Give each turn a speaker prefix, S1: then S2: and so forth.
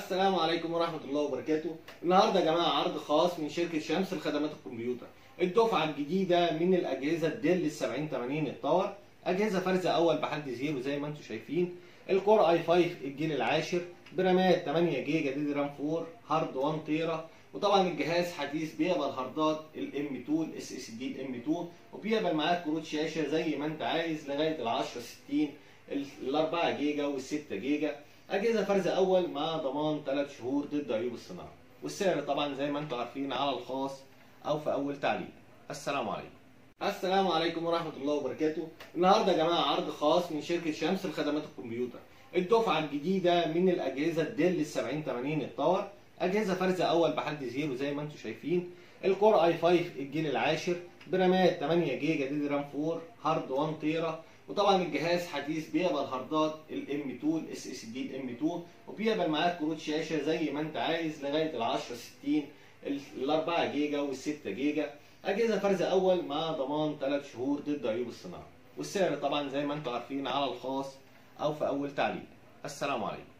S1: السلام عليكم ورحمة الله وبركاته النهاردة يا جماعة عرض خاص من شركة شمس لخدمات الكمبيوتر الدفعة الجديدة من الأجهزة الديل 7080 التاور أجهزة فرز أول بحد زيرو زي ما انتم شايفين الكور اي 5 الجيل العاشر برامات 8 جيجا دي دي رام 4 هارد 1 تيرا وطبعا الجهاز حديث بيقبل هاردات الام 2 الاس اس دي الام 2 وبيقبل معاك كروت شاشة زي ما انت عايز لغاية ال 10 60 ال 4 جيجا وال 6 جيجا أجهزة فرز أول مع ضمان 3 شهور ضد عيوب الصناعة والسعر طبعا زي ما انتم عارفين على الخاص أو في أول تعليق السلام عليكم السلام عليكم ورحمة الله وبركاته النهاردة يا جماعة عرض خاص من شركة شمس لخدمات الكمبيوتر الدفعة الجديدة من الأجهزة الديل 7080 التاور أجهزة فرز أول بحد زيرو زي ما انتم شايفين الكور اي 5 الجيل العاشر برامات 8 جيجا دي دي رام 4 هارد 1 تيرا وطبعا الجهاز حديث بيقبل هاردات الام 2 الاس اس دي الام 2 وبيقبل معاك كروت شاشه زي ما انت عايز لغايه ال 10 60 ال 4 جيجا وال 6 جيجا اجهزه فرز اول مع ضمان 3 شهور ضد عيوب الصناعه والسعر طبعا زي ما انتم عارفين على الخاص او في اول تعليق السلام عليكم